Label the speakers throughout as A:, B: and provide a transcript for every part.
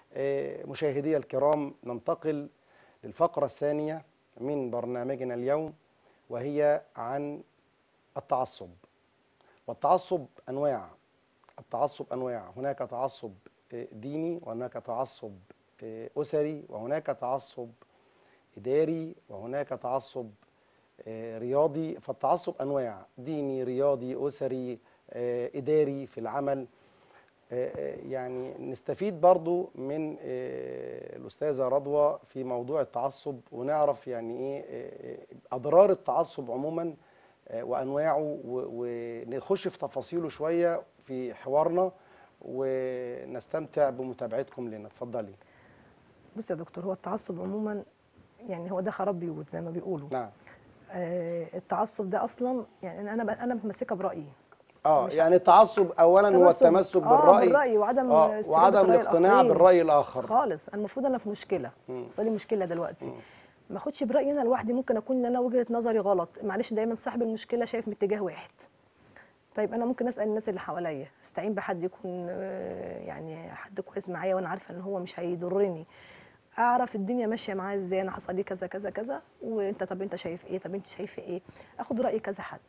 A: آه، مشاهدي الكرام ننتقل للفقرة الثانية من برنامجنا اليوم وهي عن التعصب والتعصب أنواع التعصب أنواع هناك تعصب آه، ديني وهناك تعصب آه، أسري وهناك تعصب إداري وهناك تعصب آه، رياضي فالتعصب أنواع ديني رياضي أسري آه، إداري في العمل آه، آه، يعني نستفيد برضو من آه، الأستاذة رضوى في موضوع التعصب ونعرف يعني إيه آه، آه، أضرار التعصب عموما آه، وأنواعه و- ونخش في تفاصيله شوية في حوارنا ونستمتع بمتابعتكم لنا اتفضلي
B: بص يا دكتور هو التعصب عموما يعني هو ده خراب بيوت زي ما بيقولوا
A: نعم
B: آه التعصب ده اصلا يعني انا ب- انا متمسكه برايي
A: اه
B: مش
A: يعني التعصب اولا هو
B: تمسك-
A: التمسك
B: آه
A: بالراي
B: بالراي وعدم
A: آه
B: استجابة
A: وعدم
B: الرأي
A: الاقتناع
B: الآخرين.
A: بالراي الاخر
B: خالص انا المفروض انا في مشكله
A: مم.
B: وصل لي مشكله دلوقتي
A: مم.
B: ما اخدش برايي انا لوحدي ممكن اكون ان انا وجهه نظري غلط معلش دايما صاحب المشكله شايف من اتجاه واحد طيب انا ممكن اسال الناس اللي حواليا استعين بحد يكون آه، يعني حد كويس معايا وانا عارفه ان هو مش هيضرني اعرف الدنيا ماشيه معايا ازاي انا حصل لي كذا كذا كذا وانت طب انت شايف ايه طب انت شايفه ايه اخد راي كذا حد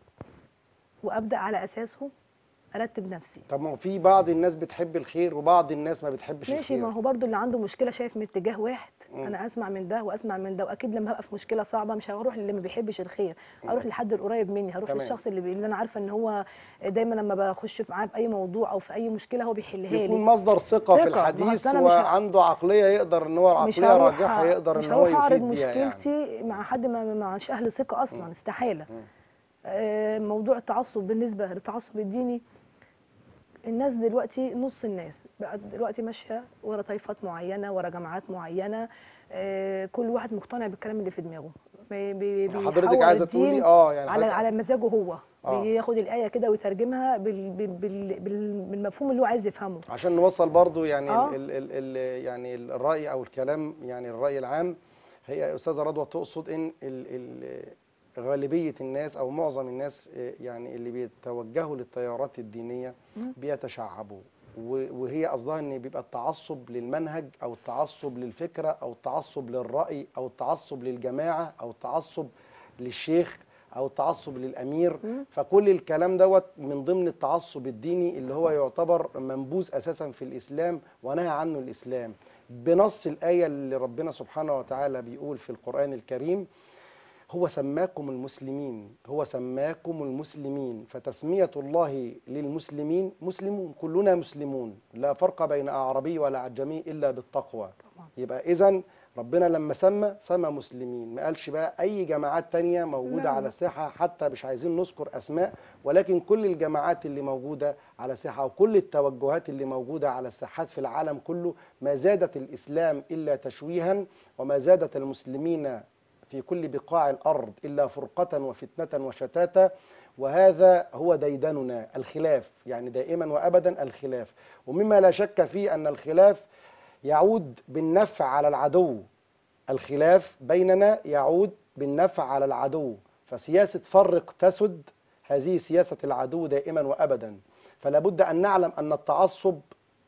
B: وابدا على اساسه ارتب نفسي
A: طب ما هو في بعض الناس بتحب الخير وبعض الناس ما بتحبش
B: ماشي
A: الخير
B: ما هو برضو اللي عنده مشكله شايف من اتجاه واحد
A: مم.
B: انا اسمع من ده واسمع من ده واكيد لما هبقى في مشكله صعبه مش هروح للي ما بيحبش الخير هروح لحد القريب مني هروح
A: تمام.
B: للشخص اللي, بي... اللي انا عارفه ان هو دايما لما بخش في معاه في اي موضوع او في اي مشكله هو بيحلها
A: يكون
B: لي
A: مصدر ثقه في
B: ثقة. ما هو
A: الحديث
B: أصل أنا مش ه-
A: وعنده عقليه يقدر ان هو
B: مش
A: عقليه
B: هروح
A: راجحه يقدر
B: مش
A: ان هو
B: هروح اعرض
A: يفيد بيها يعني
B: مشكلتي مع حد ما مش اهل ثقه اصلا
A: مم.
B: استحاله
A: مم.
B: آه، موضوع التعصب بالنسبه للتعصب الديني الناس دلوقتي نص الناس بقت دلوقتي ماشيه ورا طائفات معينه ورا جماعات معينه آه، كل واحد مقتنع بالكلام اللي في دماغه بي- بي-
A: حضرتك
B: بيحول
A: عايزه
B: الدين
A: تقولي اه يعني
B: على
A: حضرتك-
B: على مزاجه هو
A: آه.
B: بياخد الايه كده ويترجمها بال بال بال بال بالمفهوم اللي هو عايز يفهمه
A: عشان نوصل برضو يعني
B: آه.
A: ال ال ال يعني الراي او الكلام يعني الراي العام هي استاذه رضوى تقصد ان ال ال غالبيه الناس او معظم الناس آه، يعني اللي بيتوجهوا للتيارات الدينيه
B: مم.
A: بيتشعبوا و- وهي قصدها ان بيبقى التعصب للمنهج او التعصب للفكره او التعصب للراي او التعصب للجماعه او التعصب للشيخ او التعصب للامير
B: مم.
A: فكل الكلام دوت من ضمن التعصب الديني اللي هو يعتبر منبوذ اساسا في الاسلام ونهى عنه الاسلام بنص الايه اللي ربنا سبحانه وتعالى بيقول في القران الكريم هو سماكم المسلمين هو سماكم المسلمين فتسمية الله للمسلمين مسلمون كلنا مسلمون لا فرق بين أعربي ولا عجمي إلا بالتقوى
B: طبعا.
A: يبقى إذن ربنا لما سمى سمى مسلمين ما قالش بقى أي جماعات تانية موجودة
B: لا،
A: على
B: لا.
A: الساحة حتى مش عايزين نذكر أسماء ولكن كل الجماعات اللي موجودة على الساحة وكل التوجهات اللي موجودة على الساحات في العالم كله ما زادت الإسلام إلا تشويها وما زادت المسلمين في كل بقاع الأرض إلا فرقة وفتنة وشتاتا وهذا هو ديدننا الخلاف يعني دائما وأبدا الخلاف ومما لا شك فيه أن الخلاف يعود بالنفع على العدو الخلاف بيننا يعود بالنفع على العدو فسياسة فرق تسد هذه سياسة العدو دائما وأبدا فلا بد أن نعلم أن التعصب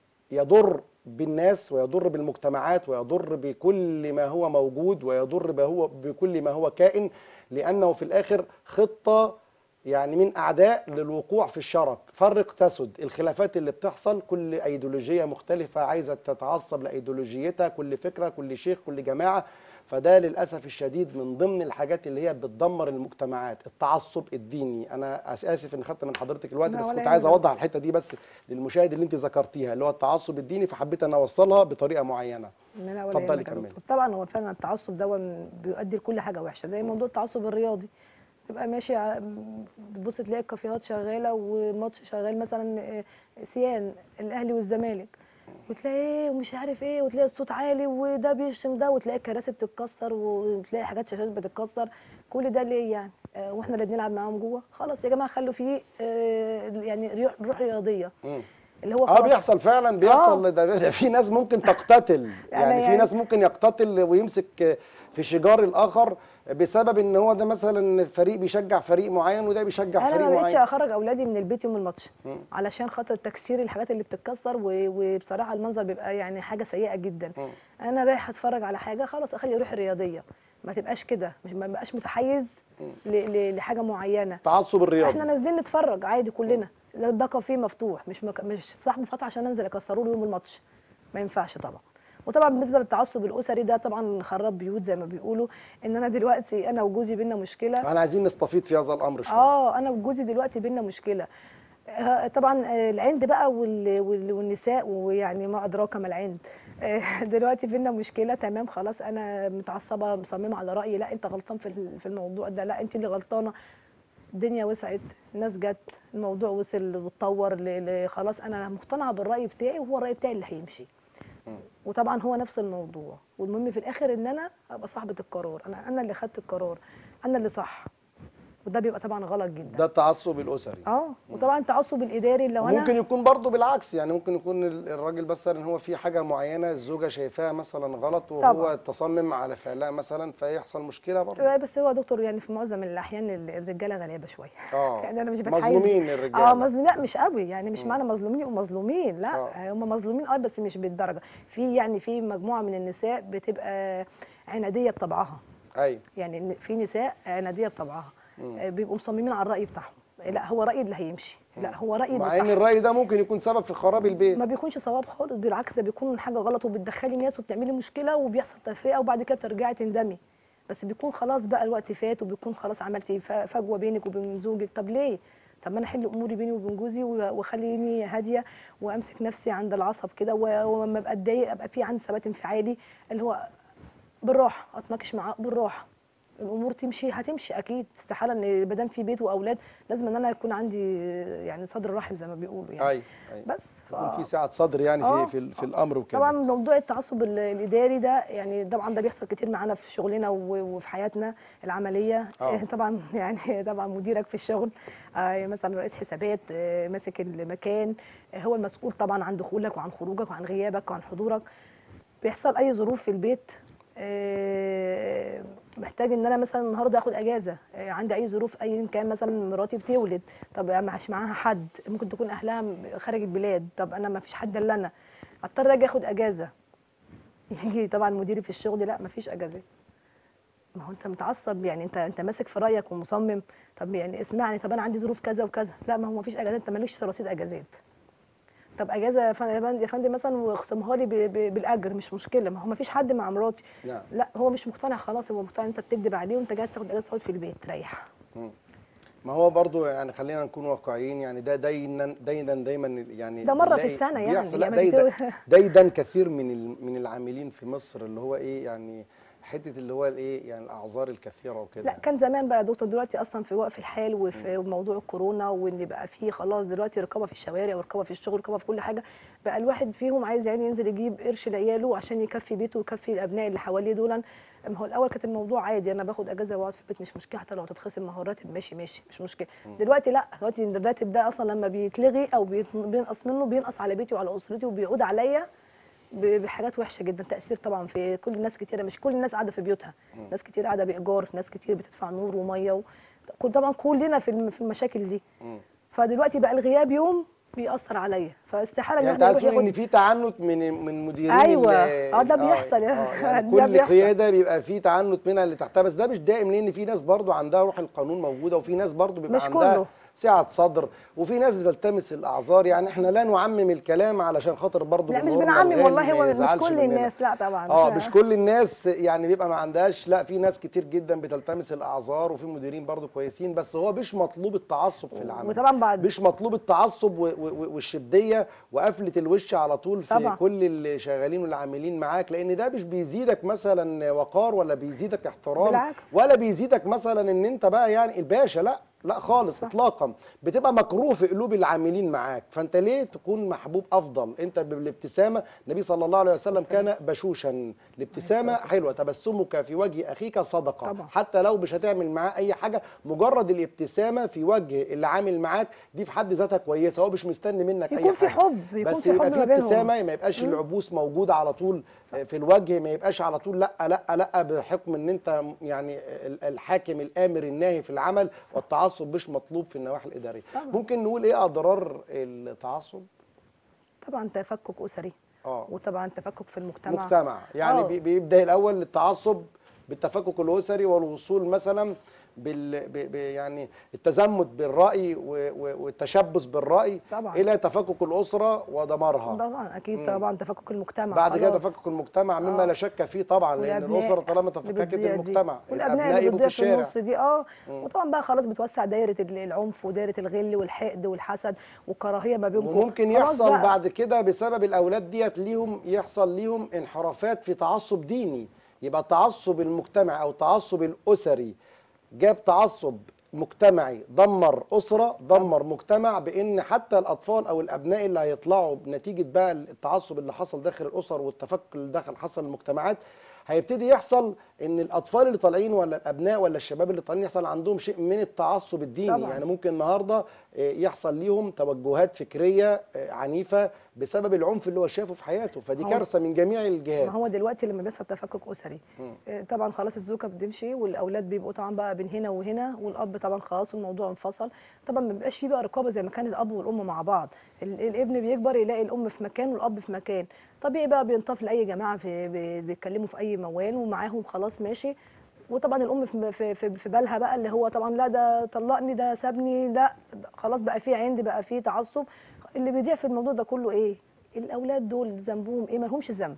A: يضر بالناس ويضر بالمجتمعات ويضر بكل ما هو موجود ويضر بهو بكل ما هو كائن لأنه في الآخر خطة يعني من أعداء للوقوع في الشرك فرق تسد الخلافات اللي بتحصل كل أيديولوجية مختلفة عايزة تتعصب لأيديولوجيتها كل فكرة كل شيخ كل جماعة فده للأسف الشديد من ضمن الحاجات اللي هي بتدمر المجتمعات التعصب الديني أنا أس- آسف إن خدت من حضرتك الوقت
B: لا
A: بس
B: ولا
A: كنت عايز
B: يهمك.
A: أوضح الحتة دي بس للمشاهد اللي أنت ذكرتيها اللي هو التعصب الديني فحبيت أن أوصلها بطريقة معينة
B: لا لا ولا
A: اتفضلي
B: يهمك يا
A: كملي.
B: دكتور. طبعا هو فعلا التعصب ده بيؤدي لكل حاجه وحشه زي موضوع التعصب الرياضي تبقى ماشي ع- بتبص تلاقي الكافيهات شغاله وماتش شغال مثلا آه، سيان الاهلي والزمالك وتلاقي ايه ومش عارف ايه وتلاقي الصوت عالي وده بيشتم ده وتلاقي الكراسي بتتكسر وتلاقي حاجات شاشات بتتكسر كل ده ليه يعني آه، واحنا اللي بنلعب معاهم جوه خلاص يا جماعه خلوا فيه آه، يعني ريح- روح رياضيه
A: مم.
B: اللي هو
A: اه
B: خلاص
A: بيحصل فعلا بيحصل ده, ده في ناس ممكن تقتتل يعني,
B: يعني-
A: في
B: يعني-
A: ناس ممكن يقتتل ويمسك في شجار الاخر بسبب ان هو ده مثلا فريق بيشجع فريق معين وده بيشجع
B: انا
A: فريق
B: ما بقتش
A: معين
B: اخرج اولادي من البيت يوم الماتش
A: مم.
B: علشان خاطر تكسير الحاجات اللي بتتكسر و- وبصراحه المنظر بيبقى يعني حاجه سيئه جدا
A: مم.
B: انا رايح اتفرج على حاجه خلاص اخلي روحي رياضيه ما تبقاش كده مش ما بقاش متحيز ل- ل- لحاجه معينه
A: تعصب الرياضي
B: احنا نازلين نتفرج عادي كلنا ده ده كافيه مفتوح مش مك... مش صاحب فتح عشان انزل اكسره له يوم الماتش ما ينفعش طبعا وطبعا بالنسبه للتعصب الاسري ده طبعا خرب بيوت زي ما بيقولوا ان انا دلوقتي انا وجوزي بينا مشكله
A: احنا عايزين نستفيد في هذا الامر شويه
B: اه انا وجوزي دلوقتي بينا مشكله آه، طبعا آه، العند بقى وال- وال- والنساء ويعني ما ادراك ما العند آه، دلوقتي بينا مشكله تمام خلاص انا متعصبه مصممه على رايي لا انت غلطان في ال- في الموضوع ده لا انت اللي غلطانه الدنيا وسعت الناس جت الموضوع وصل واتطور ل- ل- خلاص انا مقتنعه بالراي بتاعي وهو الراي بتاعي اللي هيمشي وطبعا هو نفس الموضوع والمهم في الاخر ان انا ابقى صاحبه القرار انا انا اللي خدت القرار انا اللي صح وده بيبقى طبعا غلط جدا
A: ده التعصب الاسري
B: اه وطبعا التعصب الاداري لو انا
A: ممكن يكون برضه بالعكس يعني ممكن يكون ال- الراجل بس ان هو في حاجه معينه الزوجه شايفاها مثلا غلط وهو
B: طبعا.
A: تصمم على فعلها مثلا فيحصل مشكله برضه
B: بس هو دكتور يعني في معظم الاحيان ال- الرجاله غلابه شويه
A: اه
B: يعني انا مش بتحيز
A: مظلومين الرجاله
B: اه مظلوم لا مش قوي يعني مش معنى مظلومين ومظلومين لا
A: آه.
B: هم مظلومين اه بس مش بالدرجه في يعني في مجموعه من النساء بتبقى عناديه بطبعها
A: ايوه
B: يعني إن في نساء عناديه بطبعها آه، بيبقوا مصممين على الراي بتاعهم لا هو رايي اللي هيمشي لا هو رايي اللي
A: مع ان
B: صح
A: الراي ده ممكن يكون سبب في خراب البيت
B: ما بيكونش صواب خالص بالعكس ده بيكون حاجه غلط وبتدخلي ناس وبتعملي مشكله وبيحصل تفرقه وبعد كده بترجعي تندمي بس بيكون خلاص بقى الوقت فات وبيكون خلاص عملتي ف- فجوه بينك وبين زوجك طب ليه طب ما انا احل اموري بيني وبين جوزي و- واخليني هاديه وامسك نفسي عند العصب كده و- ولما ابقى اتضايق ابقى في عندي ثبات انفعالي اللي هو بالراحه اتناقش معاه بالراحه الامور تمشي هتمشي اكيد استحاله ان ما دام في بيت واولاد لازم ان انا يكون عندي يعني صدر رحم زي ما بيقولوا يعني
A: ايوه ايوه
B: بس ف...
A: يكون في سعه صدر يعني
B: آه.
A: في في, في الامر وكده
B: طبعا موضوع التعصب ال- الاداري ده يعني طبعا ده بيحصل كتير معانا في شغلنا و- وفي حياتنا العمليه
A: آه.
B: طبعا يعني طبعا مديرك في الشغل آه، مثلا رئيس حسابات آه، ماسك المكان آه، هو المسؤول طبعا عن دخولك وعن خروجك وعن غيابك وعن حضورك بيحصل اي ظروف في البيت آه، محتاج ان انا مثلا النهارده اخد اجازه آه، عندي اي ظروف ايا كان مثلا مراتي بتولد طب مش معاها حد ممكن تكون اهلها خارج البلاد طب انا ما فيش حد الا انا اضطر اجي اخد اجازه يجي طبعا مديري في الشغل لا ما فيش اجازات ما هو انت متعصب يعني انت انت ماسك في رايك ومصمم طب يعني اسمعني طب انا عندي ظروف كذا وكذا لا ما هو ما فيش اجازات انت مالكش رصيد اجازات طب اجازه يا فندم- يا فندم مثلا واخصمها لي ب- ب- بالاجر مش مشكله ما هو ما فيش حد مع مراتي
A: نعم
B: لا هو مش مقتنع خلاص هو مقتنع انت بتكذب عليه وانت جاي تاخد اجازه تقعد في البيت تريح
A: ما هو برضو يعني خلينا نكون واقعيين يعني ده دايما دايما دايما يعني
B: ده مرة في
A: بنلاقي
B: السنة يعني،
A: بيحصل لا
B: يعني
A: دايدا
B: بتقول-
A: دايدا كثير من ال- من العاملين في مصر اللي هو ايه يعني حته اللي هو الايه يعني الاعذار الكثيره وكده
B: لا كان زمان بقى يا دكتور دلوقتي اصلا في وقف الحال وفي موضوع الكورونا وان بقى فيه خلاص دلوقتي رقابه في الشوارع ورقابه في الشغل ورقابه في كل حاجه بقى الواحد فيهم عايز يعني ينزل يجيب قرش لعياله عشان يكفي بيته ويكفي الابناء اللي حواليه دول ما هو الاول كانت الموضوع عادي انا باخد اجازه واقعد في البيت مش مشكله حتى لو تتخصم ما هو الراتب ماشي ماشي مش مشكله دلوقتي لا دلوقتي الراتب ده اصلا لما بيتلغي او بيت- بينقص منه بينقص على بيتي وعلى اسرتي وبيعود عليا ب- بحاجات وحشه جدا تاثير طبعا في كل الناس كتيره مش كل الناس قاعده في بيوتها ناس كتير قاعده بايجار ناس كتير بتدفع نور وميه و... كل- طبعا كلنا في الم- في المشاكل دي
A: مم.
B: فدلوقتي بقى الغياب يوم بيأثر عليا فاستحاله ان
A: يعني انت
B: احنا
A: عايز
B: نروح
A: تقول ان
B: ياخد
A: في تعنت من من مديرين
B: أيوة.
A: ال-
B: آه، ده
A: ال-
B: بيحصل.
A: يعني
B: ده
A: كل
B: بيحصل.
A: قياده بيبقى في تعنت منها اللي تحتها بس ده مش دائم لان في ناس برضو عندها روح القانون موجوده وفي ناس برضو بيبقى
B: مش
A: عندها
B: كله.
A: سعه صدر وفي ناس بتلتمس الاعذار يعني احنا لا نعمم الكلام علشان خاطر برضو
B: لا مش
A: جمهورنا
B: بنعمم
A: الغالي
B: والله
A: ما
B: هو مش
A: يزعلش
B: كل
A: مننا.
B: الناس لا طبعا
A: اه مش كل الناس يعني بيبقى ما عندهاش لا في ناس كتير جدا بتلتمس الاعذار وفي مديرين برضو كويسين بس هو مش مطلوب التعصب في العمل
B: وطبعا بعد
A: مش مطلوب التعصب و- و- والشديه وقفله الوش على طول في
B: طبعا.
A: كل اللي شغالين واللي عاملين معاك لان ده مش بيزيدك مثلا وقار ولا بيزيدك احترام
B: بالعكس.
A: ولا بيزيدك مثلا ان انت بقى يعني الباشا لا لا خالص اطلاقا بتبقى مكروه في قلوب العاملين معاك فانت ليه تكون محبوب افضل انت بالابتسامه النبي صلى الله عليه وسلم كان بشوشا الابتسامه حلوه تبسمك في وجه اخيك صدقه
B: طبعا.
A: حتى لو مش هتعمل معاه اي حاجه مجرد الابتسامه في وجه اللي عامل معاك دي في حد ذاتها كويسه هو مش مستني منك اي
B: يكون في
A: حاجه
B: حب يكون
A: بس
B: في
A: يبقى
B: حب
A: في
B: ما بينهم.
A: ابتسامه ما يبقاش العبوس موجوده على طول في الوجه ما يبقاش على طول لا لا لا بحكم ان انت يعني ال- الحاكم الامر الناهي في العمل والتعصب مش مطلوب في النواحي الاداريه
B: طبعا.
A: ممكن نقول ايه اضرار التعصب
B: طبعا تفكك اسري
A: اه
B: وطبعا تفكك في المجتمع
A: مجتمع يعني
B: آه.
A: بي- بيبدا الاول التعصب بالتفكك الاسري والوصول مثلا بال ب- ب- يعني التزمت بالراي و- و- والتشبث بالراي
B: طبعا.
A: الى تفكك الاسره ودمارها
B: طبعا اكيد
A: مم.
B: طبعا تفكك المجتمع
A: بعد كده
B: خلاص.
A: تفكك المجتمع مما
B: آه.
A: لا شك فيه طبعا لان
B: والأبناء
A: الاسره طالما
B: اللي
A: تفككت
B: بتضيع دي.
A: المجتمع
B: والابناء اللي
A: يبقوا
B: بتضيع
A: في
B: في
A: الشارع
B: النص دي اه
A: مم.
B: وطبعا بقى خلاص بتوسع دايره ال- العنف ودايره الغل والحقد والحسد والكراهيه ما بينكم
A: وممكن
B: خلاص
A: يحصل
B: بقى.
A: بعد كده بسبب الاولاد ديت ليهم يحصل ليهم انحرافات في تعصب ديني يبقى التعصب المجتمعي او التعصب الاسري جاب تعصب مجتمعي دمر اسره دمر مجتمع بان حتى الاطفال او الابناء اللي هيطلعوا بنتيجه بقى التعصب اللي حصل داخل الاسر والتفكك اللي داخل حصل المجتمعات هيبتدي يحصل ان الاطفال اللي طالعين ولا الابناء ولا الشباب اللي طالعين يحصل عندهم شيء من التعصب الديني
B: طبعاً.
A: يعني ممكن النهارده آه، يحصل ليهم توجهات فكريه آه، عنيفه بسبب العنف اللي هو شافه في حياته فدي
B: هو-
A: كارثه من جميع
B: ما
A: الجهات
B: هو دلوقتي لما بيحصل تفكك اسري
A: مم.
B: آه، طبعا خلاص الزوجه بتمشي والاولاد بيبقوا طبعا بقى بين هنا وهنا والاب طبعا خلاص والموضوع انفصل طبعا ما بيبقاش فيه بقى رقابه زي ما كان الاب والام مع بعض ال- الابن بيكبر يلاقي الام في مكان والاب في مكان طبيعي بقى بينطف لاي جماعه في بي- بيتكلموا في اي موال ومعاهم خلاص ماشي وطبعا الام في في في- في بالها بقى اللي هو طبعا لا ده طلقني ده سابني لا ده خلاص بقى في عند بقى في تعصب اللي بيضيع في الموضوع ده كله ايه الاولاد دول ذنبهم ايه ما لهمش ذنب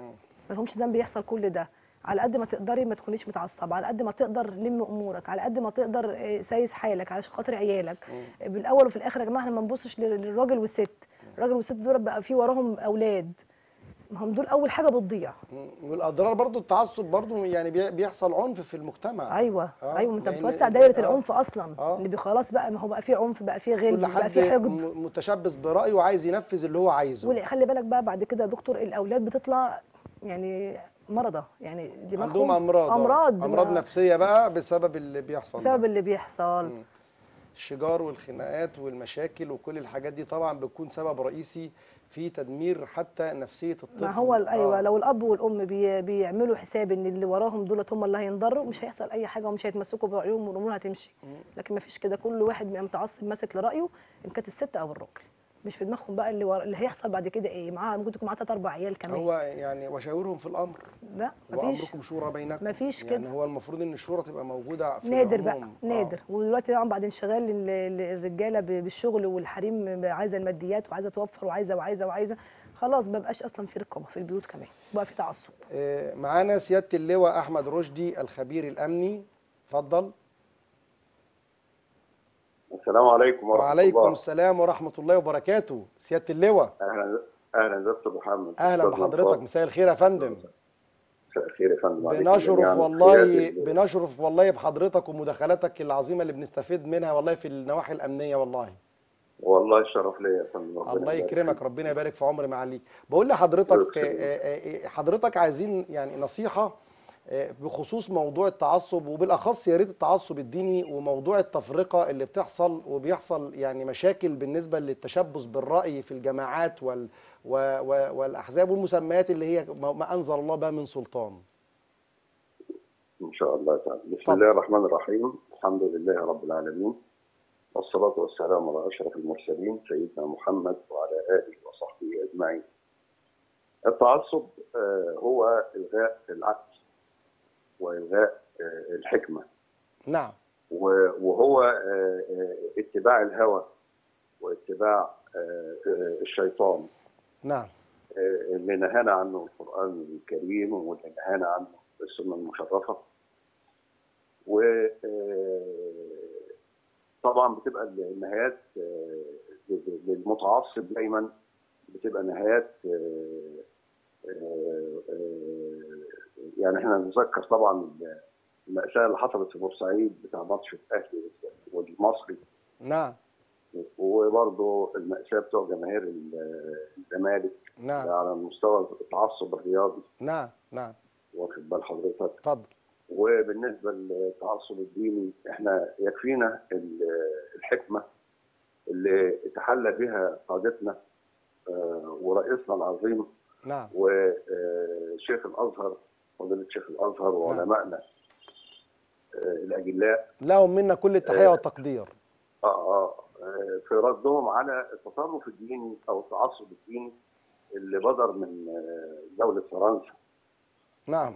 B: ما لهمش ذنب يحصل كل ده على قد ما تقدري ما تكونيش متعصبه على قد ما تقدر لم امورك على قد ما تقدر آه، سايس حالك علشان خاطر عيالك بالاول وفي الاخر يا جماعه احنا ما نبصش لل- للراجل والست الراجل والست دول بقى في وراهم اولاد ما هم دول اول حاجه بتضيع
A: مم. والاضرار برضو التعصب برضو يعني بي- بيحصل عنف في المجتمع
B: ايوه
A: آه،
B: ايوه ما انت
A: لأن-
B: بتوسع دايره
A: آه.
B: العنف اصلا
A: آه.
B: اللي بي- خلاص بقى ما هو بقى في عنف بقى في غل
A: كل
B: بقى
A: حد
B: في حقد
A: م- متشبث برايه وعايز ينفذ اللي هو عايزه
B: واللي خلي بالك بقى بعد كده يا دكتور الاولاد بتطلع يعني مرضى يعني دماغهم
A: عندهم امراض آه.
B: امراض
A: امراض
B: ما-
A: نفسيه بقى بسبب اللي بيحصل ده.
B: بسبب اللي بيحصل
A: مم. الشجار والخناقات والمشاكل وكل الحاجات دي طبعا بتكون سبب رئيسي في تدمير حتى نفسيه الطفل
B: ما هو ال- ايوه
A: آه.
B: لو الاب والام بي بيعملوا حساب ان اللي وراهم دولت هم اللي هينضروا مش هيحصل اي حاجه ومش هيتمسكوا برايهم والامور هتمشي لكن ما فيش كده كل واحد بيبقى متعصب ماسك لرايه ان كانت الست او الراجل مش في دماغهم بقى اللي, ورا اللي هيحصل بعد كده ايه معاه ممكن تكون معاه ثلاث اربع عيال كمان
A: هو يعني وشاورهم في الامر
B: لا مفيش
A: وامركم شورى بينكم
B: مفيش
A: يعني
B: كده.
A: هو المفروض ان الشورى تبقى موجوده في
B: نادر بقى
A: العموم. آه.
B: نادر ودلوقتي طبعا بعد انشغال ال- ال- الرجاله ب- بالشغل والحريم عايزه الماديات وعايزه توفر وعايزه وعايزه وعايزه خلاص ما بقاش اصلا في رقابه في البيوت كمان بقى في تعصب
A: آه، معانا سياده اللواء احمد رشدي الخبير الامني اتفضل
C: السلام عليكم ورحمة
A: وعليكم
C: الله
A: السلام ورحمه الله وبركاته سياده اللواء
C: أهلا أهلا دكتور محمد
A: اهلا
C: أستاذ
A: بحضرتك
C: نصار.
A: مساء الخير يا فندم
C: مساء الخير يا فندم عليكم
A: بنشرف
C: جميعاً.
A: والله
C: خيرات ال-
A: بنشرف والله بحضرتك ومداخلاتك العظيمه اللي بنستفيد منها والله في النواحي الامنيه والله
C: والله الشرف ليا يا فندم ربنا
A: الله
C: يبارك
A: يكرمك
C: فيك.
A: ربنا يبارك في عمر معاليك بقول لحضرتك
C: الله يكرمك.
A: آه، آه، آه، حضرتك عايزين يعني نصيحه آه، بخصوص موضوع التعصب وبالاخص يا ريت التعصب الديني وموضوع التفرقه اللي بتحصل وبيحصل يعني مشاكل بالنسبه للتشبث بالراي في الجماعات وال و- و- والاحزاب والمسميات اللي هي ما ما انزل الله بها من سلطان
C: إن شاء الله تعالى بسم
A: اتفضل.
C: الله الرحمن الرحيم الحمد لله رب العالمين والصلاة والسلام على أشرف المرسلين سيدنا محمد وعلى آله وصحبه أجمعين التعصب آه، هو إلغاء العقل وإلغاء آه، الحكمة
A: نعم
C: و- وهو آه، آه، اتباع الهوى واتباع آه، آه، الشيطان
A: نعم
C: آه، اللي نهانا عنه القرآن الكريم واللي نهانا عنه السنة المشرفة و آه، طبعا بتبقى النهايات آه، للمتعصب دايما بتبقى نهايات آه، آه، آه، يعني احنا نتذكر طبعا المأساة اللي حصلت في بورسعيد بتاع ماتش الأهلي مصري
A: نعم
C: وبرضه المأساة بتوع جماهير ال- الزمالك
A: نعم
C: على مستوى التعصب الرياضي
A: نعم نعم
C: واخد بال حضرتك
A: اتفضل
C: وبالنسبه للتعصب الديني احنا يكفينا ال- الحكمه اللي تحلى بها قادتنا آه، ورئيسنا العظيم
A: نعم
C: وشيخ الازهر فضيله شيخ الازهر وعلمائنا آه، الاجلاء
A: لهم منا كل التحيه
C: آه.
A: والتقدير
C: آه، آه، آه، في ردهم على التطرف الديني او التعصب الديني اللي بدر من آه، دوله فرنسا
A: نعم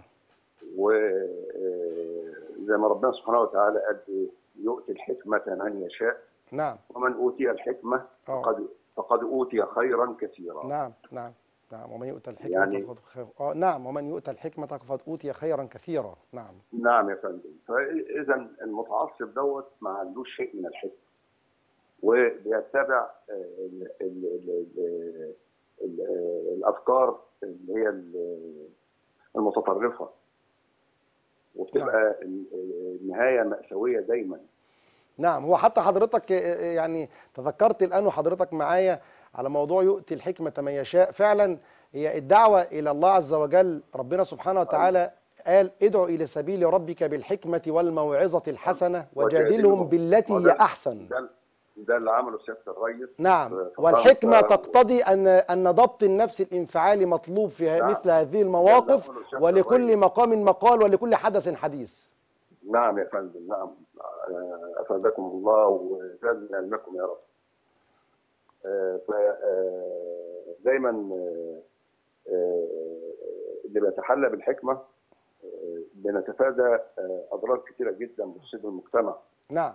C: وزي ما ربنا سبحانه وتعالى قال إيه؟ يؤتي الحكمة من يشاء
A: نعم
C: ومن أوتي الحكمة
A: آه.
C: فقد فقد أوتي خيرا كثيرا
A: نعم نعم نعم ومن يؤتى الحكمة
C: يعني-
A: فقد خير آه نعم ومن يؤتى الحكمة فقد أوتي خيرا كثيرا نعم
C: نعم يا فندم فإذا المتعصب دوت ما عندوش شيء من الحكمة وبيتبع آه، ال ال ال ال ال الأفكار اللي هي ال- المتطرفة وبتبقى ال- النهاية مأساوية دايما
A: نعم هو حتى حضرتك آه، آه، يعني تذكرت الآن وحضرتك معايا على موضوع يؤتي الحكمة من يشاء فعلا هي الدعوة إلى الله عز وجل ربنا سبحانه وتعالى قال ادعو إلى سبيل ربك بالحكمة والموعظة الحسنة وجادلهم
C: وجادلهم.
A: بالتي هي
C: وده-
A: أحسن
C: ده ده اللي عمله سياده الرئيس
A: نعم
C: في
A: والحكمة
C: فرنسا.
A: تقتضي أن أن ضبط النفس الانفعالي مطلوب في
C: نعم.
A: مثل هذه المواقف
C: نعم. نعم.
A: ولكل مقام مقال ولكل حدث حديث
C: نعم يا فندم نعم آه، افادكم الله وزاد من علمكم يا رب آه، ف آه، دايما آه، آه، اللي بيتحلى بالحكمه آه، بنتفادى آه، اضرار كثيره جدا بتصيب المجتمع
A: نعم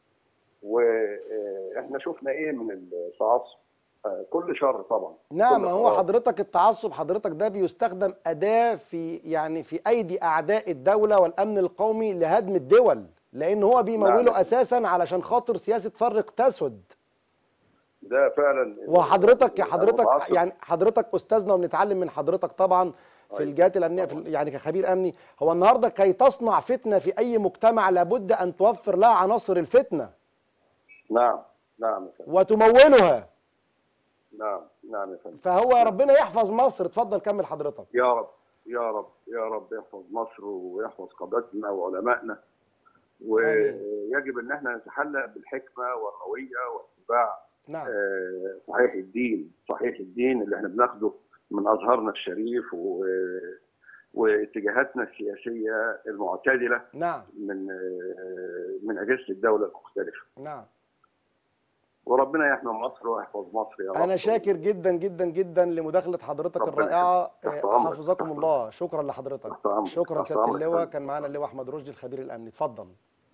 C: واحنا شفنا ايه من التعصب آه، كل شر طبعا
A: نعم
C: كل
A: هو
C: خراب.
A: حضرتك التعصب حضرتك ده بيستخدم أداة في يعني في أيدي أعداء الدولة والأمن القومي لهدم الدول لأن هو بيموله
C: نعم.
A: أساسا علشان خاطر سياسة فرق تسد
C: ده فعلا
A: وحضرتك يا حضرتك
C: المتعصب
A: يعني حضرتك استاذنا وبنتعلم من حضرتك طبعا في
C: أيوة.
A: الجهات الامنيه في ال- يعني كخبير امني هو النهارده كي تصنع فتنه في اي مجتمع لابد ان توفر لها عناصر الفتنه
C: نعم نعم يا فندم
A: وتمولها
C: نعم نعم يا فندم
A: فهو ربنا يحفظ مصر اتفضل كمل حضرتك
C: يا رب يا رب يا رب يحفظ مصر ويحفظ قادتنا وعلمائنا ويجب ان احنا نتحلى بالحكمه والرويه واتباع
A: نعم
C: آه، صحيح الدين صحيح الدين اللي احنا بناخده من ازهرنا الشريف و واتجاهاتنا السياسيه المعتدله
A: نعم
C: من آه، من اجهزه الدوله المختلفه
A: نعم
C: وربنا يحمي مصر ويحفظ مصر يا رب
A: انا شاكر جدا جدا جدا لمداخله حضرتك
C: ربنا
A: الرائعه
C: يخليك. تحت
A: آه،
C: أمرك.
A: حفظكم
C: تحت
A: الله شكرا لحضرتك
C: تحت أمرك.
A: شكرا
C: تحت
A: سياده
C: أمرك.
A: اللواء كان معانا اللواء احمد رشدي الخبير الامني اتفضل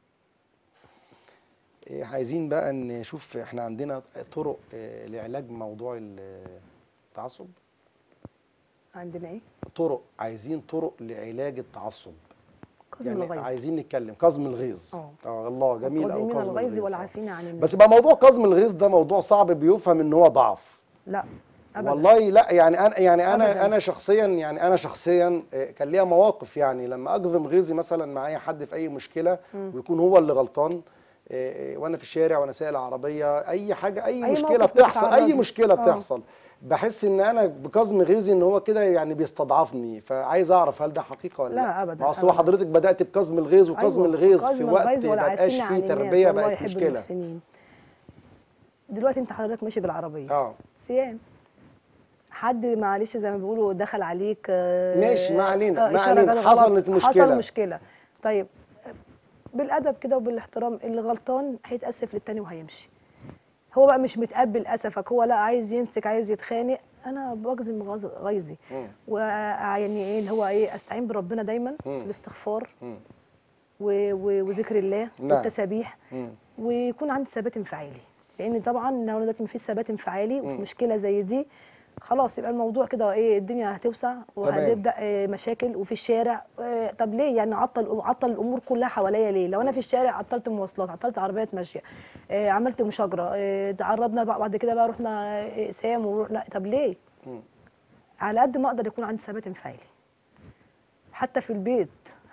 A: إيه، عايزين بقى نشوف احنا عندنا طرق آه، لعلاج موضوع التعصب
B: عندنا ايه؟
A: طرق عايزين طرق لعلاج التعصب
B: قسم
A: يعني
B: الغيظ
A: عايزين نتكلم كظم الغيظ
B: اه.
A: اه الله جميل قوي
B: والقاذمين
A: كظم
B: الغيظ
A: الغيظ آه.
B: والعافين عن الناس
A: بس بقى موضوع كظم الغيظ ده موضوع صعب بيفهم ان هو ضعف
B: لا ابدا
A: والله لا يعني انا يعني انا
B: أبداً.
A: انا شخصيا يعني انا شخصيا آه، كان ليا مواقف يعني لما اكظم غيظي مثلا مع اي حد في اي مشكله ويكون هو اللي غلطان آه، آه، وانا في الشارع وانا سايق العربيه اي حاجه اي,
B: أي
A: مشكله
B: موقف
A: بتحصل اي
B: بتتعرض له.
A: مشكله
B: آه.
A: بتحصل بحس ان انا بكظم غيظي ان هو كده يعني بيستضعفني فعايز اعرف هل ده حقيقه ولا
B: لا، أبداً،
A: ما اصل هو
B: أبداً.
A: حضرتك بدات بكظم الغيظ وكظم
B: أيوة،
A: الغيظ في
B: قزم
A: وقت
B: الغيظ
A: ما
B: والعافين
A: بقاش
B: عن
A: فيه
B: الناس،
A: تربيه
B: والله
A: بقت
B: يحب
A: مشكله
B: المحسنين. دلوقتي انت حضرتك ماشي بالعربيه
A: اه
B: صيام حد معلش زي ما بيقولوا دخل عليك آه،
A: ماشي، ما علينا،
B: آه،
A: ما
B: إشارة
A: علينا،
B: غلط،
A: حصلت مشكلة.
B: حصل مشكله طيب بالادب كده وبالاحترام اللي غلطان هيتاسف للتاني وهيمشي هو بقى مش متقبل اسفك هو لا عايز يمسك عايز يتخانق انا بجزم غز- غيظي
A: مم.
B: ويعني ايه اللي هو ايه استعين بربنا دايما
A: مم.
B: في الاستغفار
A: مم.
B: و- و- وذكر الله
A: نعم.
B: والتسابيح
A: مم.
B: ويكون عندي ثبات انفعالي لان طبعا لو انا دلوقتي مفيش ثبات انفعالي وفي
A: مم.
B: مشكله زي دي خلاص يبقى الموضوع كده ايه الدنيا هتوسع وهتبدا آه، مشاكل وفي الشارع آه، طب ليه يعني عطل عطل الامور كلها حواليا ليه لو انا في الشارع عطلت مواصلات عطلت عربيات ماشيه آه، عملت مشاجره آه، تعرضنا بقى بعد كده بقى رحنا آه، اقسام ورحنا طب ليه
A: مم.
B: على قد ما اقدر يكون عندي ثبات انفعالي حتى في البيت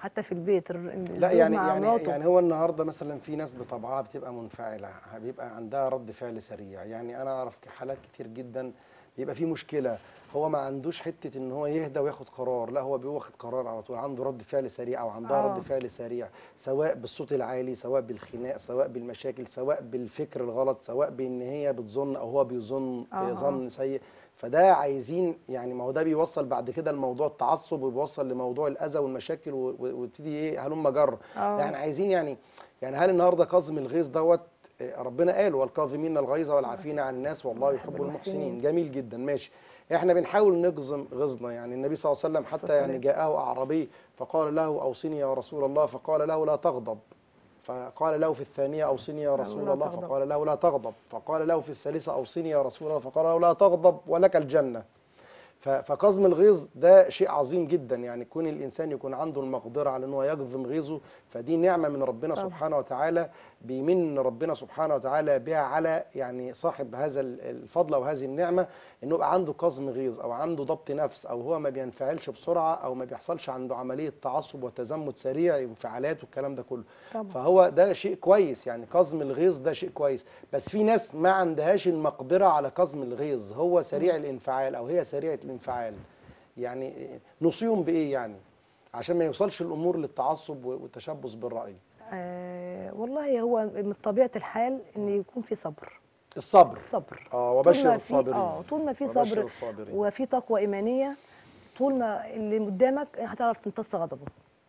B: حتى في البيت الر-
A: لا
B: الزوج
A: يعني
B: مع
A: يعني
B: مراته
A: يعني هو النهارده مثلا في ناس بطبعها بتبقى منفعله بيبقى عندها رد فعل سريع يعني انا اعرف حالات كتير جدا بيبقى في مشكله هو ما عندوش حته ان هو يهدى وياخد قرار لا هو بياخد قرار على طول عنده رد فعل سريع او عندها
B: آه.
A: رد فعل سريع سواء بالصوت العالي سواء بالخناق سواء بالمشاكل سواء بالفكر الغلط سواء بان هي بتظن او هو بيظن
B: آه.
A: ظن سيء فده عايزين يعني ما هو ده بيوصل بعد كده لموضوع التعصب وبيوصل لموضوع الاذى والمشاكل و- و- ويبتدي ايه هلم جر
B: آه.
A: يعني عايزين يعني يعني هل النهارده كظم الغيظ دوت آه، ربنا قال والكاظمين الغيظ والعافين عن الناس والله يحب المحسنين جميل جدا ماشي احنا بنحاول نجزم غيظنا يعني النبي صلى الله عليه وسلم حتى يعني
B: والسلام.
A: جاءه اعرابي فقال له اوصني يا رسول الله فقال له لا تغضب فقال له في الثانية أوصني يا رسول
B: لا
A: الله
B: تغضب.
A: فقال له لا تغضب فقال له في الثالثة أوصني يا رسول الله فقال له لا تغضب ولك الجنة ف- فكظم الغيظ ده شيء عظيم جدا يعني كون الانسان يكون عنده المقدره على ان هو يكظم غيظه فدي نعمه من ربنا
B: طبعا.
A: سبحانه وتعالى بيمن ربنا سبحانه وتعالى بها على يعني صاحب هذا ال- الفضل وهذه النعمه انه يبقى عنده كظم غيظ او عنده ضبط نفس او هو ما بينفعلش بسرعه او ما بيحصلش عنده عمليه تعصب وتزمت سريع انفعالات والكلام ده كله
B: طبعا.
A: فهو ده شيء كويس يعني كظم الغيظ ده شيء كويس بس في ناس ما عندهاش المقدره على كظم الغيظ هو سريع الانفعال او هي سريعه الانفعال يعني نوصيهم بايه يعني عشان ما يوصلش الامور للتعصب والتشبث بالراي
B: آه والله هو من طبيعه الحال ان يكون في صبر
A: الصبر
B: الصبر
A: اه
B: طول ما
A: وبشر
B: في-
A: الصابرين
B: اه طول ما في
A: وبشر
B: صبر
A: الصابرين
B: وفي تقوى ايمانيه طول ما اللي قدامك هتعرف تمتص غضبه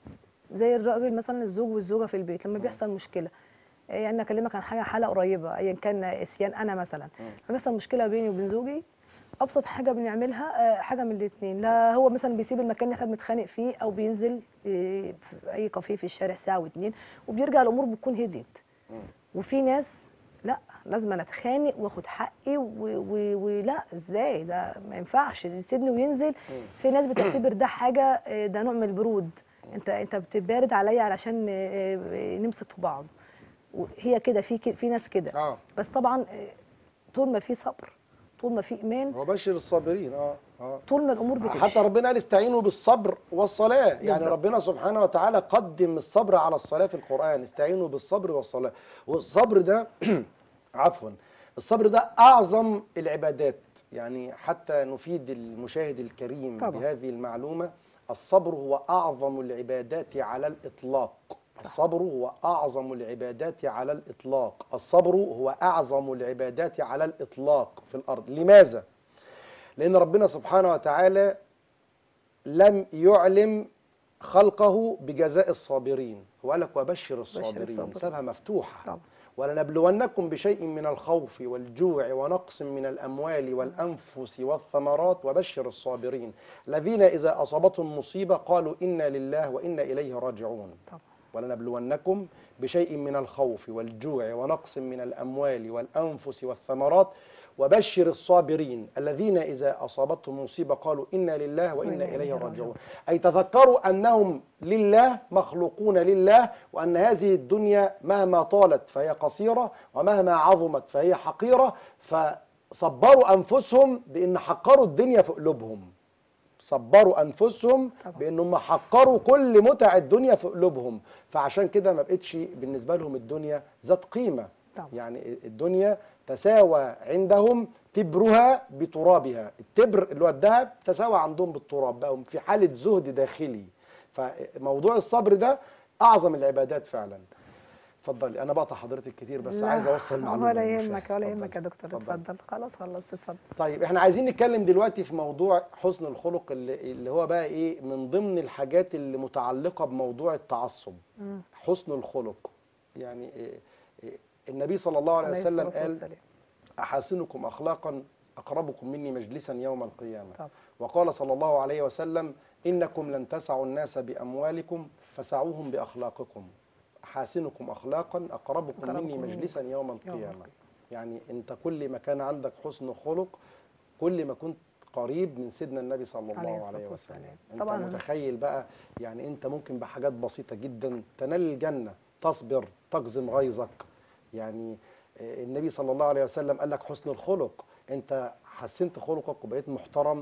B: زي الراجل مثلا الزوج والزوجه في البيت لما بيحصل مشكله آه، يعني أنا اكلمك عن حاجه حاله قريبه ايا كان اسيان انا مثلا لما بيحصل مشكله بيني وبين زوجي ابسط حاجه بنعملها آه، حاجه من الاثنين لا هو مثلا بيسيب المكان اللي احنا بنتخانق فيه او بينزل آه، في اي كافيه في الشارع ساعه واتنين وبيرجع الامور بتكون هديت وفي ناس لا لازم انا اتخانق واخد حقي و- و- ولا ازاي ده ما ينفعش يسيبني وينزل في ناس بتعتبر ده حاجه آه، ده نوع من البرود انت انت بتبارد عليا علشان آه، آه، نمسك في بعض وهي كده في ك- في ناس كده
A: اه
B: بس طبعا آه، طول ما في صبر طول ما في ايمان
A: وبشر الصابرين اه اه
B: طول ما الامور بتمشي
A: حتى ربنا قال استعينوا بالصبر والصلاة يعني
B: بالظبط.
A: ربنا سبحانه وتعالى قدم الصبر على الصلاة في القرآن استعينوا بالصبر والصلاة والصبر ده عفوا الصبر ده أعظم العبادات يعني حتى نفيد المشاهد الكريم
B: طبعا.
A: بهذه المعلومة الصبر هو أعظم العبادات على الإطلاق الصبر هو أعظم العبادات على الإطلاق الصبر هو أعظم العبادات على الإطلاق في الأرض لماذا؟ لأن ربنا سبحانه وتعالى لم يعلم خلقه بجزاء الصابرين هو قال لك وبشر الصابرين
B: الصابرين.
A: سابها مفتوحة
B: طبعا.
A: ولنبلونكم بشيء من الخوف والجوع ونقص من الأموال والأنفس والثمرات وبشر الصابرين الذين إذا أصابتهم مصيبة قالوا إنا لله وإنا إليه راجعون
B: طبعا
A: ولنبلونكم بشيء من الخوف والجوع ونقص من الأموال والأنفس والثمرات وبشر الصابرين الذين إذا أصابتهم مصيبة قالوا إنا لله وإنا إليه راجعون أي تذكروا أنهم لله مخلوقون لله وأن هذه الدنيا مهما طالت فهي قصيرة ومهما عظمت فهي حقيرة فصبروا أنفسهم بأن حقروا الدنيا في قلوبهم صبروا انفسهم
B: طبعا.
A: بانهم حقروا كل متع الدنيا في قلوبهم فعشان كده ما بقتش بالنسبه لهم الدنيا ذات قيمه
B: طبعا.
A: يعني الدنيا تساوى عندهم تبرها بترابها التبر اللي هو الذهب تساوى عندهم بالتراب بقوا في حاله زهد داخلي فموضوع الصبر ده اعظم العبادات فعلا اتفضلي انا بقطع حضرتك كتير بس
B: لا،
A: عايز اوصل معلومه
B: ولا
A: للمشاهد.
B: يهمك ولا
A: اتفضلي.
B: يهمك يا دكتور
A: اتفضلي.
B: اتفضل خلاص خلصت اتفضل
A: طيب احنا عايزين نتكلم دلوقتي في موضوع حسن الخلق اللي, اللي هو بقى ايه من ضمن الحاجات اللي متعلقة بموضوع التعصب
B: مم.
A: حسن الخلق يعني إيه إيه النبي صلى الله عليه وسلم
B: الصلاة
A: قال
B: والسلام.
A: أحاسنكم أخلاقا أقربكم مني مجلسا يوم القيامة
B: طبعا.
A: وقال صلى الله عليه وسلم إنكم لن تسعوا الناس بأموالكم فسعوهم بأخلاقكم أحاسنكم أخلاقا أقربكم مني
B: أقربكم مني
A: مجلسا يوم القيامة
B: القيامة.
A: يعني أنت كل ما كان عندك حسن خلق كل ما كنت قريب من سيدنا النبي صلى
B: عليه
A: الله
B: الصلاة
A: عليه وسلم
B: والسلام.
A: انت
B: طبعاً.
A: متخيل بقى يعني انت ممكن بحاجات بسيطة جدا تنال الجنة تصبر تقزم غيظك يعني آه، النبي صلى الله عليه وسلم قال لك حسن الخلق انت حسنت خلقك وبقيت محترم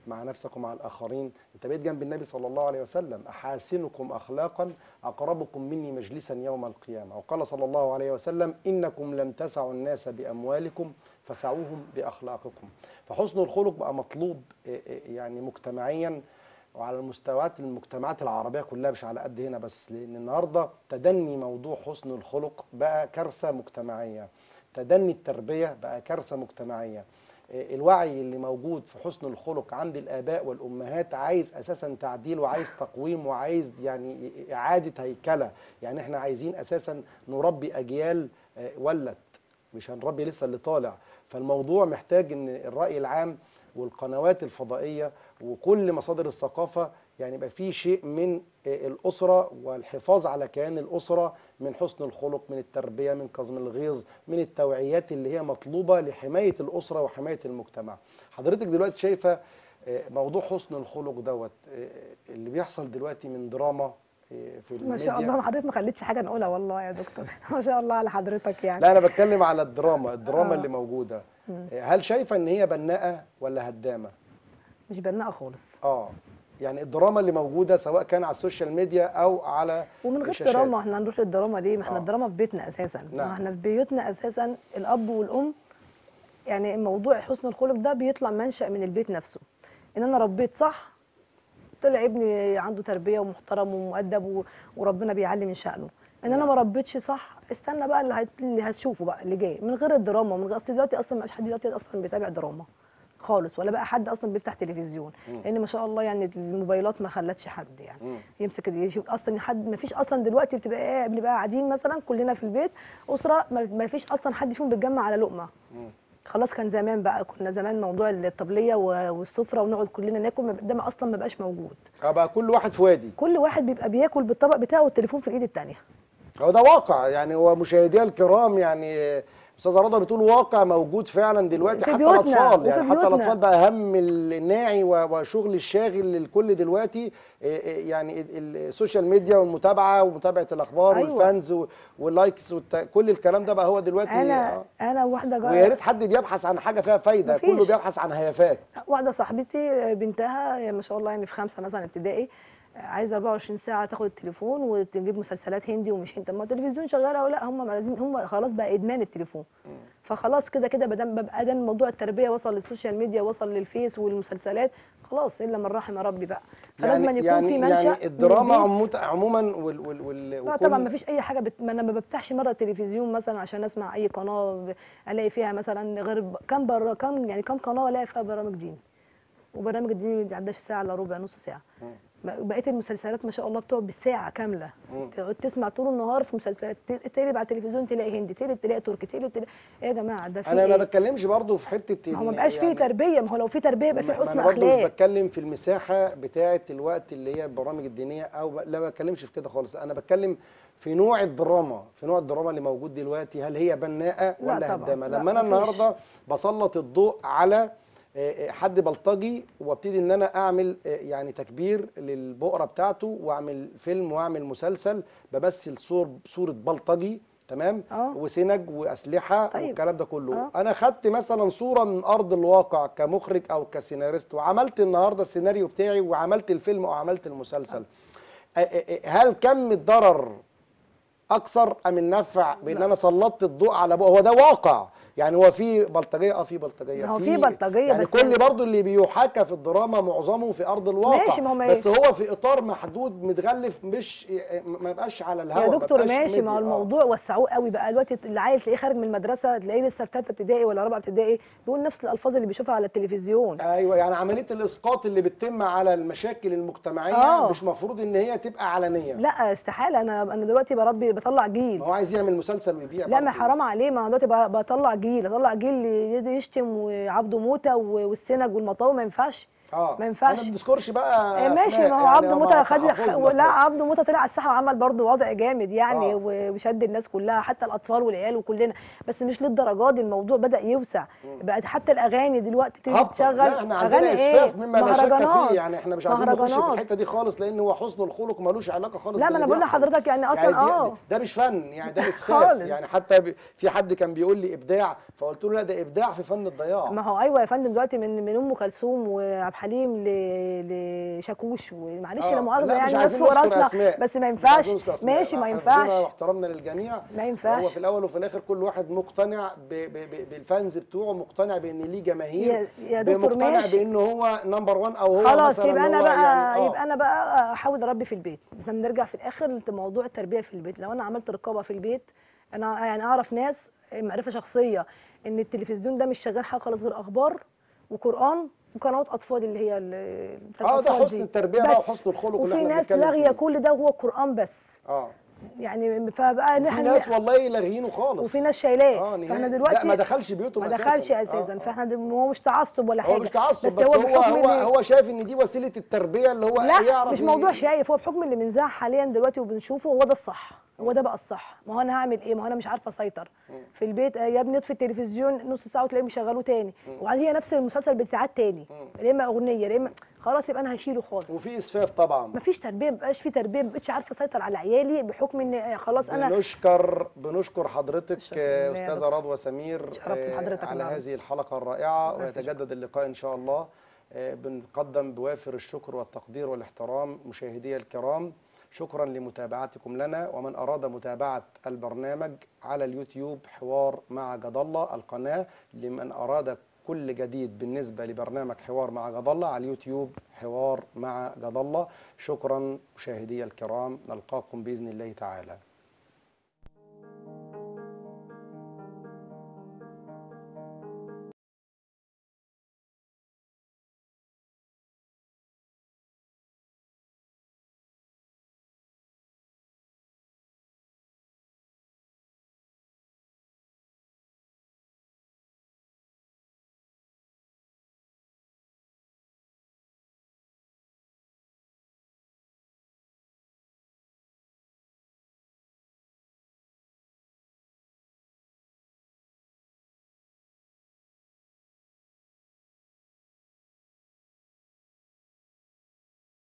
A: مع نفسك ومع الاخرين انت بقيت جنب النبي صلى الله عليه وسلم احاسنكم اخلاقا اقربكم مني مجلسا يوم القيامه وقال صلى الله عليه وسلم انكم لم تسعوا الناس باموالكم فسعوهم باخلاقكم فحسن الخلق بقى مطلوب إيه إيه يعني مجتمعيا وعلى المستويات المجتمعات العربيه كلها مش على قد هنا بس لان النهارده تدني موضوع حسن الخلق بقى كارثه مجتمعيه تدني التربيه بقى كارثه مجتمعيه إيه الوعي اللي موجود في حسن الخلق عند الاباء والامهات عايز اساسا تعديل وعايز تقويم وعايز يعني اعاده هيكله يعني احنا عايزين اساسا نربي اجيال آه، ولت مش هنربي لسه اللي طالع فالموضوع محتاج ان الراي العام والقنوات الفضائيه وكل مصادر الثقافه يعني يبقى في شيء من آه، الاسره والحفاظ على كيان الاسره من حسن الخلق من التربيه من كظم الغيظ من التوعيات اللي هي مطلوبه لحمايه الاسره وحمايه المجتمع حضرتك دلوقتي شايفه آه، موضوع حسن الخلق دوت آه، اللي بيحصل دلوقتي من دراما آه، في
B: ما
A: الميديا
B: شاء الله حضرتك ما خليتش حاجه نقولها والله يا دكتور ما شاء الله على حضرتك يعني
A: لا انا بتكلم على الدراما الدراما
B: آه.
A: اللي موجوده هل شايفه ان هي بناءه ولا هدامه
B: مش بناءه خالص
A: اه يعني الدراما اللي موجوده سواء كان على السوشيال ميديا او على
B: ومن غير
A: الشاشات.
B: دراما احنا هنروح للدراما ليه؟ ما احنا
A: آه.
B: الدراما في بيتنا اساسا
A: نعم.
B: ما احنا في بيوتنا اساسا الاب والام يعني موضوع حسن الخلق ده بيطلع منشأ من البيت نفسه ان انا ربيت صح طلع ابني عنده تربيه ومحترم ومؤدب و- وربنا بيعلي من شأنه ان انا
A: نعم.
B: ما ربيتش صح استنى بقى اللي, هت... اللي هتشوفه بقى اللي جاي من غير الدراما من غير اصل دلوقتي اصلا ما حد دلوقتي اصلا بيتابع دراما خالص ولا بقى حد اصلا بيفتح تلفزيون
A: مم.
B: لان ما شاء الله يعني الموبايلات ما خلتش حد يعني
A: مم.
B: يمسك يشوف اصلا حد ما فيش اصلا دلوقتي بتبقى ايه بنبقى قاعدين مثلا كلنا في البيت اسره ما- ما فيش اصلا حد فيهم بيتجمع على لقمه
A: مم.
B: خلاص كان زمان بقى كنا زمان موضوع الطبليه و- والسفره ونقعد كلنا ناكل ما- ده ما اصلا ما بقاش موجود
A: اه بقى كل واحد في وادي
B: كل واحد بيبقى بياكل بالطبق بتاعه والتليفون في الايد الثانيه
A: هو ده واقع يعني هو مشاهدينا الكرام يعني استاذه رضا بتقول واقع موجود فعلا دلوقتي
B: في
A: حتى
B: بيوتنا،
A: الاطفال
B: وفي
A: يعني حتى
B: بيوتنا.
A: الاطفال بقى هم الناعي و- وشغل الشاغل للكل دلوقتي إيه إيه يعني ال- ال- السوشيال ميديا والمتابعه ومتابعه الاخبار
B: أيوة.
A: والفانز و- واللايكس والت- كل الكلام ده بقى هو دلوقتي
B: انا
A: آه.
B: انا واحده
A: ويا
B: جا...
A: ريت حد بيبحث عن حاجه فيها فايده
B: مفيش.
A: كله بيبحث عن هيافات
B: واحده صاحبتي بنتها ما شاء الله يعني في خمسه مثلا ابتدائي عايزه 24 ساعه تاخد التليفون وتجيب مسلسلات هندي ومش هندي طب ما التلفزيون شغال او لا هم عايزين هم خلاص بقى ادمان التليفون فخلاص كده كده بدل بقى ده موضوع التربيه وصل للسوشيال ميديا وصل للفيس والمسلسلات خلاص الا من رحم ربي بقى فلازم
A: يعني
B: يكون
A: يعني
B: في منشأ
A: يعني
B: من
A: الدراما
B: البيت.
A: عموت- عموما وال وال وال
B: لا
A: وكل-
B: طبعا ما فيش اي حاجه بت... ما انا ما بفتحش مره التلفزيون مثلا عشان اسمع اي قناه ب- الاقي فيها مثلا غير ب- كم بر... كم يعني كم قناه الاقي فيها برامج ديني وبرامج ديني ما بيعداش ساعه الا ربع نص ساعه ب- بقيه المسلسلات ما شاء الله بتقعد بالساعه كامله
A: مم.
B: تقعد تسمع طول النهار في مسلسلات ت- تقلب على التلفزيون تلاقي هندي تقلب تلاقي تركي تقلب تلاقي ايه يا جماعه ده في
A: انا ما
B: ايه
A: بتكلمش برضو في حته
B: ما هو ما
A: إن
B: بقاش فيه
A: يعني-
B: تربيه ما هو لو في تربيه يبقى في
A: ما- ما
B: حسن
A: انا برضو مش
B: اخلاق
A: بتكلم في المساحه بتاعه الوقت اللي هي البرامج الدينيه او ب... لا ما بتكلمش في كده خالص انا بتكلم في نوع الدراما في نوع الدراما اللي موجود دلوقتي هل هي بناءه
B: لا
A: ولا
B: طبعاً،
A: هدامه
B: لا،
A: لما انا
B: مفيش.
A: النهارده بسلط الضوء على آه، آه، حد بلطجي وابتدي ان انا اعمل آه، يعني تكبير للبؤره بتاعته واعمل فيلم واعمل مسلسل بمثل صور صوره بلطجي تمام
B: آه.
A: وسنج واسلحه
B: طيب.
A: والكلام ده كله
B: آه.
A: انا خدت مثلا صوره من ارض الواقع كمخرج او كسيناريست وعملت النهارده السيناريو بتاعي وعملت الفيلم او عملت المسلسل أ- أ- أ- هل كم الضرر اكثر ام النفع بان
B: لا.
A: انا سلطت الضوء على بقى هو ده واقع يعني هو في بلطجيه اه في بلطجيه
B: هو في بلطجية
A: يعني
B: بس
A: كل
B: يعني-
A: برضو اللي بيحاكى في الدراما معظمه في ارض الواقع
B: ماشي، ما هو ما-
A: بس هو في اطار محدود متغلف مش ما يبقاش على الهواء
B: يا
A: ما
B: دكتور
A: يبقاش
B: ماشي ما هو
A: ميديا. آه.
B: الموضوع وسعوه قوي بقى دلوقتي العيل تلاقيه خارج من المدرسه تلاقيه لسه في ثالثه ابتدائي ولا رابعه ابتدائي بيقول نفس الالفاظ اللي بيشوفها على التلفزيون
A: ايوه يعني عمليه الاسقاط اللي بتتم على المشاكل المجتمعيه
B: آه.
A: مش مفروض ان هي تبقى علنيه
B: لا استحاله انا انا دلوقتي بربي بطلع جيل
A: ما هو عايز يعمل مسلسل ويبيع
B: لا ما
A: برضه.
B: حرام عليه ما أنا دلوقتي ب- بطلع جيل اطلع جيل يشتم وعبده موته و- والسنج والمطاوي ما ينفعش
A: اه
B: ما ينفعش.
A: انا ما بنذكرش بقى
B: آه، ماشي
A: أسماء
B: ما هو
A: يعني
B: عبده
A: هم
B: موته خد
A: تحفظنا.
B: لا عبده موته طلع على الساحه وعمل برضه وضع جامد يعني
A: آه.
B: و- وشد الناس كلها حتى الاطفال والعيال وكلنا بس مش للدرجات دي الموضوع بدا يوسع بقت حتى الاغاني دلوقتي تيجي
A: هبطة.
B: تشغل
A: لا احنا عندنا
B: اغاني
A: اسفاف
B: ايه
A: مما لا شك
B: مهرجانات.
A: فيه يعني احنا مش عايزين نخش في
B: مهرجانات.
A: الحته دي خالص لان هو حسن الخلق ملوش علاقه خالص
B: لا، ما
A: باللي
B: أنا بقول
A: بيحصل.
B: لحضرتك يعني أصلاً
A: دي-
B: آه.
A: ده مش فن يعني ده اسفاف
B: خالص.
A: يعني حتى ب- في حد كان بيقول لي ابداع فقلت له لا ده ابداع في فن الضياع
B: ما هو ايوه يا فندم دلوقتي من من ام كلثوم وعبد حليم ل- لشاكوش ومعلش
A: آه،
B: لا مؤاخذه
A: لا، مش
B: يعني
A: عايزين
B: ناس في
A: نذكر
B: راسنا
A: أسماء.
B: بس ما
A: مش
B: ينفعش
A: عايزين نذكر أسماء.
B: ماشي ما
A: حفظنا
B: ينفعش
A: واحترامنا للجميع
B: ما
A: هو
B: ينفعش
A: في الاول وفي الاخر كل واحد مقتنع ب ب ب بالفانز بتوعه مقتنع بان ليه جماهير
B: يا- يا دكتور
A: مقتنع
B: ماشي.
A: بان هو نمبر 1 او هو
B: خلاص
A: مثلا
B: يبقى انا
A: هو
B: بقى
A: يعني آه.
B: يبقى انا بقى احاول اربي في البيت احنا بنرجع في الاخر لموضوع التربيه في البيت لو انا عملت رقابه في البيت انا يعني اعرف ناس معرفه شخصيه ان التلفزيون ده مش شغال حاجه خالص غير اخبار وقران وقنوات اطفال اللي هي ال- بتاعت
A: اه ده
B: الأطفال
A: حسن
B: دي.
A: التربيه بقى
B: بس.
A: وحسن الخلق اللي
B: وفي
A: احنا
B: ناس
A: بنتكلم
B: لاغيه
A: فيه
B: كل ده وهو قران بس
A: اه
B: يعني فبقى
A: في
B: نحن
A: ناس والله لاغيينه خالص
B: وفي ناس شايلاه
A: اه
B: فاحنا
A: نهائي.
B: دلوقتي
A: لا ما دخلش بيوتهم
B: ما
A: اساسا
B: دخلش
A: آه،
B: اساسا
A: آه.
B: فاحنا دل- هو مش تعصب ولا حاجه
A: هو مش تعصب بس, هو
B: بحكم
A: هو
B: اللي-
A: هو شايف ان دي وسيله التربيه اللي هو
B: لا
A: يعرف
B: مش
A: ي-
B: موضوع شايف هو بحكم اللي بنذاع حاليا دلوقتي وبنشوفه هو ده الصح هو ده بقى الصح ما هو انا هعمل ايه ما هو انا مش عارفه اسيطر في البيت آه، يا ابني اطفي التلفزيون نص ساعه وتلاقيهم يشغلوه تاني وبعدين هي نفس المسلسل بساعات تاني يا اما اغنيه يا اما خلاص يبقى انا هشيله خالص
A: وفي اسفاف طبعا
B: مفيش تربيه مبقاش في تربيه مبقتش عارفه اسيطر على عيالي بحكم ان آه، خلاص انا
A: بنشكر بنشكر حضرتك
B: شكراً
A: آه،
B: لله يا
A: استاذه رضوى سمير
B: شرفت
A: آه،
B: بحضرتك
A: على
B: النهاردة.
A: هذه الحلقه الرائعه
B: الله
A: ويتجدد اللقاء ان شاء الله آه، بنقدم بوافر الشكر والتقدير والاحترام مشاهدي الكرام شكرا لمتابعتكم لنا ومن اراد متابعه البرنامج على اليوتيوب حوار مع جد الله القناه لمن اراد كل جديد بالنسبه لبرنامج حوار مع جد الله على اليوتيوب حوار مع جد الله شكرا مشاهدي الكرام نلقاكم باذن الله تعالى